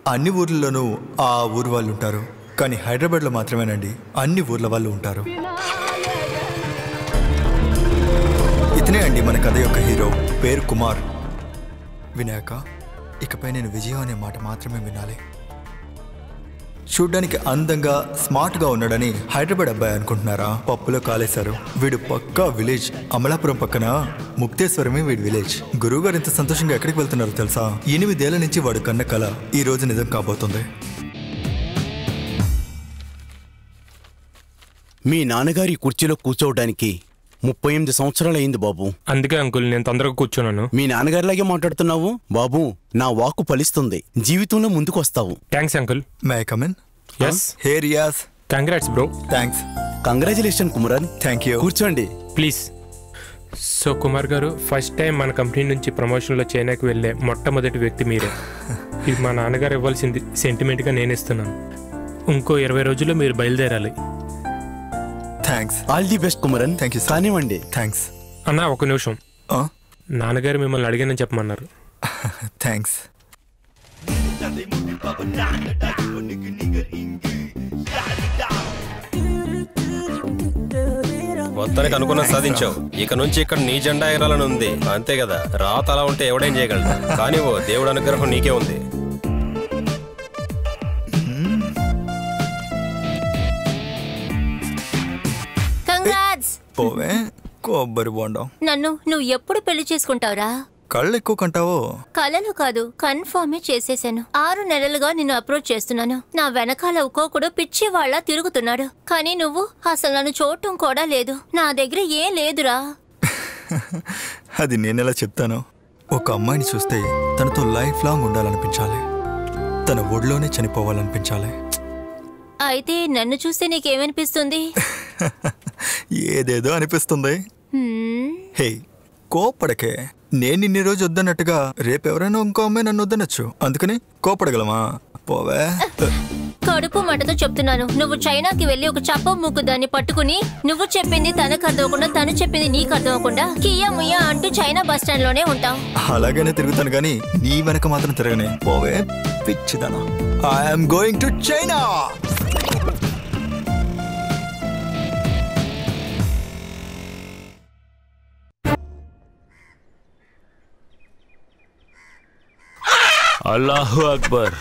అన్ని ఊర్లలోనూ ఆ ఊరు వాళ్ళు ఉంటారు కానీ హైదరాబాద్లో మాత్రమేనండి అన్ని ఊర్ల వాళ్ళు ఉంటారు ఇతనే అండి మన కథ యొక్క హీరో పేరు కుమార్ వినాయక ఇకపై నేను విజయం అనే మాట మాత్రమే వినాలి చూడ్డానికి అందంగా స్మార్ట్గా ఉన్నాడని హైదరాబాద్ అబ్బాయి అనుకుంటున్నారా పప్పులో కాలేశారు వీడు పక్కా విలేజ్ అమలాపురం పక్కన ముక్తేశ్వరమే వీడి విలేజ్ గురువు గారు ఎంత సంతోషంగా ఎక్కడికి వెళ్తున్నారో తెలుసా ఎనిమిదేళ్ల నుంచి వాడు కన్న కళ ఈ రోజు నిజం కాబోతుంది మీ నాన్నగారి కుర్చీలో కూర్చోవడానికి ముప్పై ఎనిమిది సంవత్సరాలయ్యింది బాబు అందుకే అంకుల్ నేను తొందరగా కూర్చున్నాను మీ నాన్నగారిలాగే మాట్లాడుతున్నావు బాబు నా వాక్కు ఫలిస్తుంది జీవితంలో ముందుకు వస్తావు thanks uncle may come in yes hey Riyaz congrats bro thanks congratulation Kumaran thank you కూర్చోండి ప్లీజ్ సో కుమార్ గారు ఫస్ట్ టైం మన కంపెనీ నుంచి ప్రమోషన్లో చైనాకి వెళ్ళే మొట్టమొదటి వ్యక్తి మీరే ఇది మా నాన్నగారు ఇవ్వాల్సింది సెంటిమెంట్గా నేను ఇస్తున్నాను ఇంకో ఇరవై రోజుల్లో మీరు బయలుదేరాలి thanks all the best Kumaran Thank you, sir. కానివ్వండి థ్యాంక్స్ అన్న ఒక నిమిషం నాన్నగారు మిమ్మల్ని అడిగానని చెప్పమన్నారు థ్యాంక్స్ మొత్తానికి అనుకున్న సాధించావు ఇక నుంచి ఇక్కడ నీ జెండా ఎగరాలని ఉంది అంతే కదా రాత అలా ఉంటే ఎవడేం చేయగలడు కానీ ఓ దేవుడు అనుగ్రహం నీకే ఉంది కంగ్రాట్స్ పోవే కొబ్బరి బోండం నన్ను నువ్వు ఎప్పుడు పెళ్లి చేసుకుంటావురా కళ్ళు ఎక్కువ కంటావో కలలు కాదు కన్ఫర్మే చేసేసాను ఆరు నెలలుగా నిన్ను అప్రోచ్ చేస్తున్నాను నా వెనకాల ఒక్కొక్కడు పిచ్చి వాళ్ళ తిరుగుతున్నాడు కానీ నువ్వు అసలు నన్ను చూడటం కూడా లేదు నా దగ్గర ఏం లేదురా అది నేనెలా చెప్తాను ఒక అమ్మాయిని చూస్తే తనతో లైఫ్ లాంగ్ ఉండాలనిపించాలి తన ఒడిలోనే చనిపోవాలనిపించాలి అయితే నన్ను చూస్తే నీకేమనిపిస్తుంది ఏదేదో అనిపిస్తుంది హ్మ్, హే కోపడకే నేను ఇన్ని రోజు వద్దన్నట్టుగా రేపెవరైనా ఇంకో అమ్మాయి నన్ను వద్దనొచ్చు అందుకని కోపడగలమా పోవే కడుపు మంటతో చెప్తున్నాను నువ్వు చైనాకి వెళ్ళి ఒక చప్ప ముగ్గు దాన్ని పట్టుకుని నువ్వు చెప్పింది తనకు అర్థమవకుండా తను చెప్పింది నీకు అర్థమవకుండా కియా ముయ్యా అంటూ చైనా బస్ స్టాండ్ లోనే ఉంటావు అలాగనే తిరుగుతాను కానీ నీ వెనక మాత్రం తిరగనే పోవే పిచ్చిదనా ఐఎమ్ గోయింగ్ టు చైనా అల్లాహు అక్బర్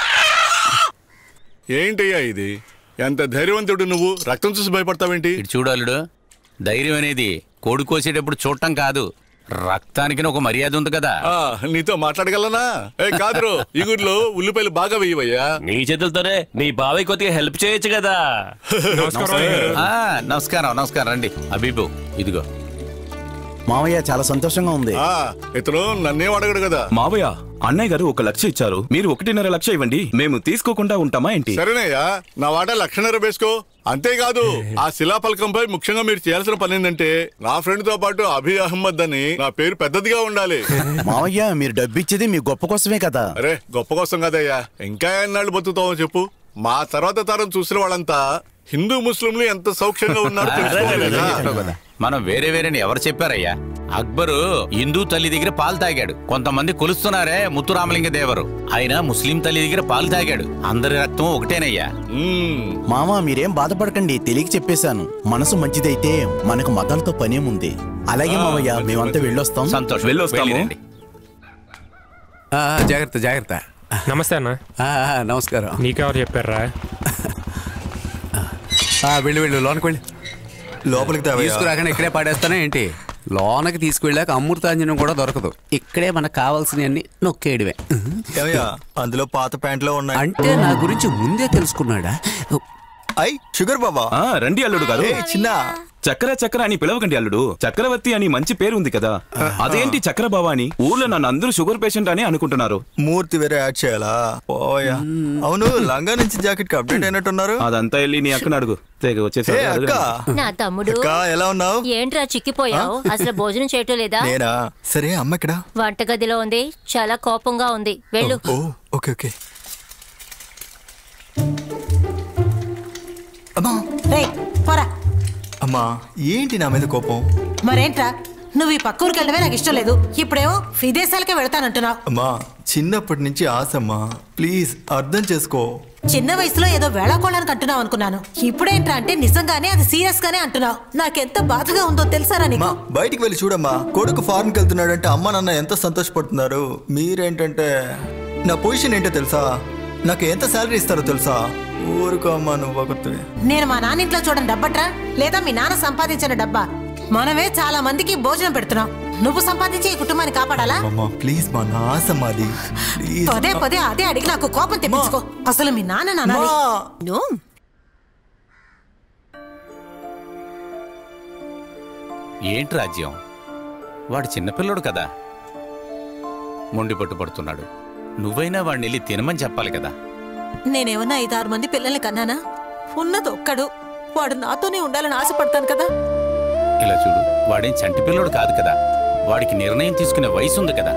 ఏంటయ్యా ఇది ఎంత ధైర్యవంతుడు నువ్వు రక్తం చూసి భయపడతావేంటి ఇటు చూడాలుడు ధైర్యం అనేది కోడి కోసేటప్పుడు చూడటం కాదు రక్తానికి ఒక మర్యాద ఉంది కదా ఆ, నీతో మాట్లాడగలనా ఏ కాదురు ఈ గుడిలో ఉల్లిపాయలు బాగా వేయవయ్యా నీ చేతులతోనే నీ బాబాయ్ కొద్దిగా హెల్ప్ చేయొచ్చు కదా ఆ, నమస్కారం నమస్కారం రండి అబీబు ఇదిగో మావయ్య చాలా సంతోషంగా ఉంది ఆ, ఇతను నన్నేం అడగడు కదా మావయ్య అన్నయ్య గారు ఒక లక్ష ఇచ్చారు మీరు ఒకటిన్నర లక్ష ఇవ్వండి మేము తీసుకోకుండా ఉంటామా ఏంటి సరేనయ్యా నా వాట లక్షణర వేసుకో అంతేకాదు ఆ శిలాఫలకంపై ముఖ్యంగా మీరు చేయాల్సిన పని ఏంటంటే నా ఫ్రెండ్ తో పాటు అభి అహ్మద్ అని నా పేరు పెద్దదిగా ఉండాలి మావయ్య మీరు డబ్బిచ్చేది మీ గొప్ప కోసమే కదా అరే గొప్ప కోసం కదయ్యా ఇంకా ఎన్నాళ్ళు బతుకుతామో చెప్పు మా తర్వాత తరం చూసిన వాళ్ళంతా హిందూ ముస్లింలు ఎంత సౌఖ్యంగా ఉన్నారు తెలుసుకోలేదా? మనం వేరే వేరేని ఎవరు చెప్పారయ్యా అక్బరు హిందూ తల్లి దగ్గర పాలు తాగాడు కొంతమంది కొలుస్తున్నారే ముత్తురామలింగ దేవరు ఆయన ముస్లిం తల్లి దగ్గర పాలు తాగాడు అందరి రక్తం ఒకటేనయ్యా మామ మీరేం బాధపడకండి తెలియక చెప్పేశాను మనసు మంచిదైతే మనకు మతాలతో పనేముంది అలాగే మావయ్య మేమంతా వెళ్ళొస్తాం సంతోషం వెళ్ళొస్తాము. వెళ్ళిరండి. ఆ, జాగ్రత్త జాగ్రత్త నమస్తే అన్న ఆ, ఆ, నమస్కారం నీకెవరు చెప్పారా ఆ, వెళ్ళు వెళ్ళు లోనకి వెళ్ళి లోపలికి తేవయ్యా. తీసుకురాకుండా ఇక్కడే పాడేస్తానా ఏంటి లోనకి తీసుకువెళ్ళాక అమృతాంజనం కూడా దొరకదు ఇక్కడే మనకు కావాల్సినవన్నీ నొక్కేయడమే ఏమయ్యా అందులో పాత ప్యాంట్లో ఉన్నాయి అంటే నా గురించి ముందే తెలుసుకున్నాడా ఐ షుగర్ బాబా ఆ, రండి అల్లుడు గారు ఏ చిన్న చక్కెర చక్కెర అని పిలవకండి అల్లుడు చక్రవర్తి అని మంచి పేరు ఉంది కదా అదేంటి చక్ర బావా అని ఊర్లో నన్ను అందరూ షుగర్ పేషెంట్ అని అనుకుంటున్నారు మూర్తి వేరే యాడ్ చేయాలా పోయా అవును లంగా నుంచి జాకెట్ కి అప్డేట్ అయినట్టున్నారు అదంతా వెళ్ళి నీ అక్కన అడుగు తెగ ఏ వచ్చేసరి అక్క నా తమ్ముడు అక్క ఎలా ఉన్నావు ఏంట్రా చిక్కిపోయావు అసలు భోజనం చేయటం లేదా నేనా సరే అమ్మ ఇక్కడ వంటగదిలో ఉంది చాలా కోపంగా ఉంది వెళ్ళు ఓ ఓకే ఓకే అమ్మా రే పోరా అమ్మా ఏంటి నా మీద కోపం మరేంట్రా నువ్వు ఈ పక్క ఊరికి వెళ్ళడమే నాకు ఇష్టం లేదు ఇప్పుడేమో విదేశాలకే వెళతానంటున్నావు అమ్మా చిన్నప్పటి నుంచి ఆశమ్మా ప్లీజ్ అర్థం చేసుకో చిన్న వయసులో ఏదో వేళాకోళానికి అంటున్నావు అనుకున్నాను ఇప్పుడేంట్రా అంటే నిజంగానే అది సీరియస్ గానే అంటున్నావు నాకెంత బాధగా ఉందో తెలుసారా నీకు మా బయటికి వెళ్ళి చూడమ్మా కొడుకు ఫారెన్కి వెళ్తున్నాడంటే అమ్మ నాన్న ఎంత సంతోషపడుతున్నారు మీరేంటంటే నా పొజిషన్ ఏంటో తెలుసా నాకు ఎంత శాలరీ ఇస్తారో తెలుసా ఊరుకో అమ్మా నువ్వు ఒకటి నేను మా నాన్న ఇంట్లో చూడని డబ్బట్రా లేదా మీ నాన్న సంపాదించిన డబ్బా మనమే చాలా మందికి భోజనం పెడుతున్నాం నువ్వు సంపాదించి ఈ కుటుంబాన్ని కాపాడాలా అమ్మా ప్లీజ్ మా నా ఆశమ్మా అది ప్లీజ్ పదే పదే అదే అడిగి నాకు కోపం తెప్పించుకో అసలు మీ నాన్న నాన్న మా. ఏంటి రాజ్యం వాడు చిన్నపిల్లడు కదా మొండి పట్టు పడుతున్నాడు నువ్వైనా వాడిని వెళ్ళి తినమని చెప్పాలి కదా నేనేమన్నా ఐదారు మంది పిల్లల్ని కన్నానా ఉన్నది ఒక్కడు వాడు నాతోనే ఉండాలని ఆశపడతాను కదా ఇలా చూడు వాడేం చంటి పిల్లడు కాదు కదా వాడికి నిర్ణయం తీసుకునే వయసు ఉంది కదా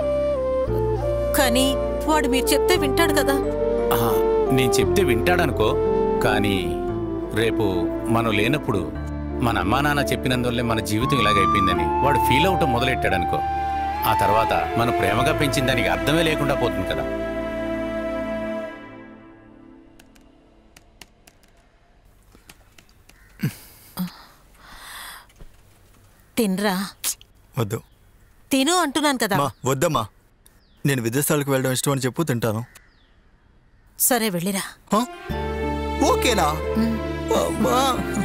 కానీ వాడు మీరు చెప్తే వింటాడు కదా ఆ, నేను చెప్తే వింటాడనుకో కానీ రేపు మనం లేనప్పుడు మన అమ్మా నాన్న చెప్పినందువల్లే మన జీవితం ఇలాగైపోయిందని వాడు ఫీల్ అవటం మొదలెట్టాడనుకో ఆ తర్వాత మనం ప్రేమగా పెంచిన దానికి అర్థమే లేకుండా పోతుంది కదా తినరా వద్దు తిను అంటున్నాను కదా మా వద్దమ్మా నేను విదేశాలకు వెళ్ళడం ఇష్టం అని చెప్పు తింటాను సరే వెళ్ళిరా హ? ఓకేనా అమ్మా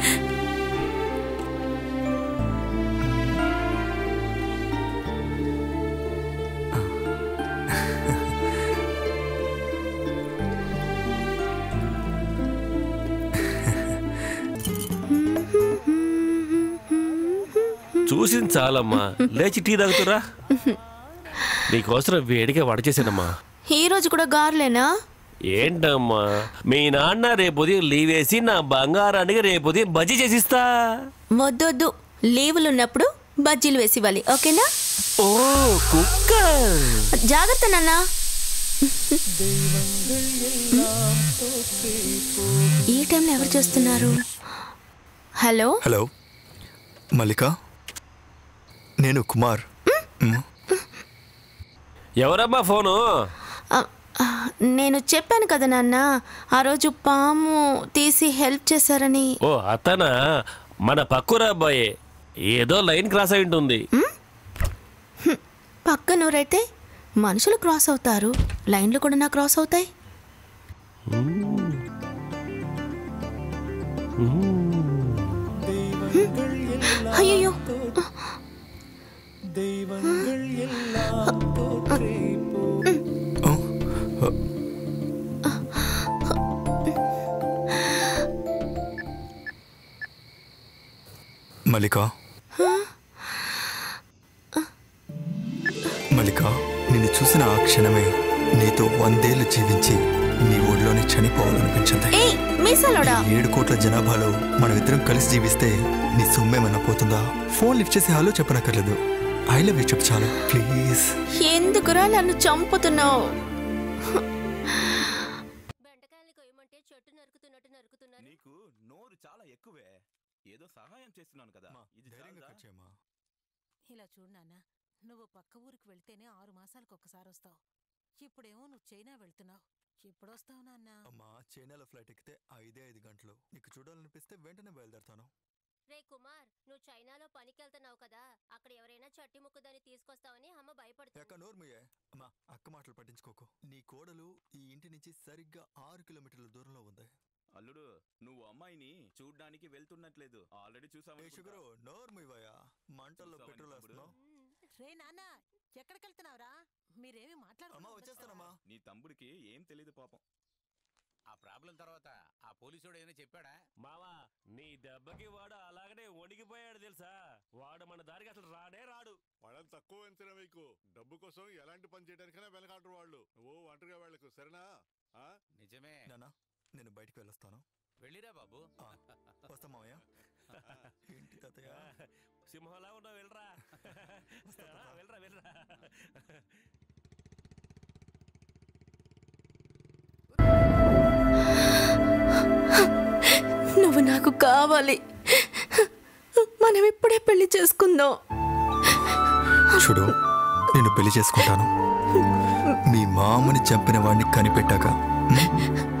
చూసింది చాలమ్మా లేచి టీ తాగుతురా నీకోసం వేడిగా వడ చేశానమ్మా ఈ రోజు కూడా గార్లేనా ఏంటమ్మా మీ నాన్న రేపు ఉదయం లీవ్ వేసి నా బంగారానికి రేపు ఉదయం బజ్జీ చేసిస్తా వద్దొద్దు లీవులు ఉన్నప్పుడు బజ్జీలు వేసి ఇవ్వాలి ఓకేనా ఓ కుక్క జాగ్రత్త నాన్న ఈ టైంలో ఎవరు చూస్తున్నారు హలో హలో మల్లిక నేను కుమార్ మ్, ఎవరమ్మా ఫోను ఆ, ఆ, నేను చెప్పాను కదా నాన్న ఆ రోజు పాము తీసి హెల్ప్ చేశారని ఓ అతనా మన పక్కుర అబ్బాయే ఏదో లైన్ క్రాస్ అయి ఉంటుంది పక్కనూరైతే మనుషులు క్రాస్ అవుతారు లైన్లు కూడా నా క్రాస్ అవుతాయి అయ్యో మల్లిక మల్లిక నిన్ను చూసిన ఆ క్షణమే నీతో వందేళ్లు జీవించి నీ ఒడిలోనే చనిపోవాలనిపించింది ఏయ్ మీసాలోడా ఈ ఏడు కోట్ల జనాభాలో మనం ఇద్దరం కలిసి జీవిస్తే నీ సొమ్మేమన్నా పోతుందా ఫోన్ లిఫ్ట్ చేసి హలో చెప్పనక్కర్లేదు ఐ లవ్ యూ చెప్పు చాలు ప్లీజ్ ఎందుకురా నన్ను చంపుతున్నావు బెండకాయలు కొయ్యమంటే చెట్టు నరుకుతున్నట్టు నరుకుతున్నారు నీకు నోరు చాలా ఎక్కువే ఏదో సహాయం చేస్తున్నాను కదా ఇది చాలదా? ఇలా చూడు నాన్న నువ్వు పక్క ఊరికి వెళ్తేనే ఆరు మాసాలకు ఒక్కసారి వస్తావు ఇప్పుడేమో నువ్వు చైనా వెళ్తున్నావు ఎప్పుడొస్తావు నాన్న అమ్మా చైనాలో ఫ్లైట్ ఎక్కితే ఐదే ఐదు గంటలు నీకు చూడాలనిపిస్తే వెంటనే బయలుదేరతాను రే కుమార్ నువ్వు చైనాలో పనికెళ్తున్నావు కదా అక్కడ ఎవరైనా చట్టి ముక్కుదాన్ని తీసుకొస్తావని అమ్మ భయపడుతుంది ఎక్క నోర్ముయే అమ్మా అక్క మాటలు పట్టించుకోకు నీ కోడలు ఈ ఇంటి నుంచి సరిగ్గా ఆరు కిలోమీటర్ల దూరంలో ఉంది అల్లుడు నువ్వు అమ్మాయిని చూడ్డానికి వెళ్తున్నట్లేదు ఆల్రెడీ చూసావు ఏ షుగరు నోర్ముయ్యా మంటల్లో చూసావా పెట్రోల్ తమ్ముడు? వేస్తున్నావు రే నాన్న ఎక్కడికి వెళ్తున్నావురా మీరేమి అమ్మా మాట్లాడుకున్నా వచ్చేస్తానమ్మా నీ తమ్ముడికి ఏం తెలియదు పాపం ఆ ప్రాబ్లం తర్వాత ఆ పోలీసుడు ఏమైనా చెప్పాడా మావా నీ దెబ్బకి వాడు అలాగనే వణికిపోయాడు తెలుసా వాడు మన దారికి అసలు రానే రాడు వాళ్ళని తక్కువ అంచనా మీకు డబ్బు కోసం ఎలాంటి పని చేయడానికైనా వెనకాడరు వాళ్ళు నువ్వు ఒంటరిగా వాళ్ళకు సరేనా ఆ? నిజమే నాన్న నేను బయటికి వెళ్ళొస్తాను వెళ్ళిరా బాబు ఆ, వస్తా మావయ్య ఏంటి తాతయ్య సింహంలా ఉన్నావు వెళ్ళరా రా, వెళ్ళరా వెళ్ళరా నువ్వు నాకు కావాలి మనం ఇప్పుడే పెళ్లి చేసుకుందాం చూడు నేను పెళ్లి చేసుకుంటాను మీ మామని చంపిన వాడిని కనిపెట్టాక ఉమ్?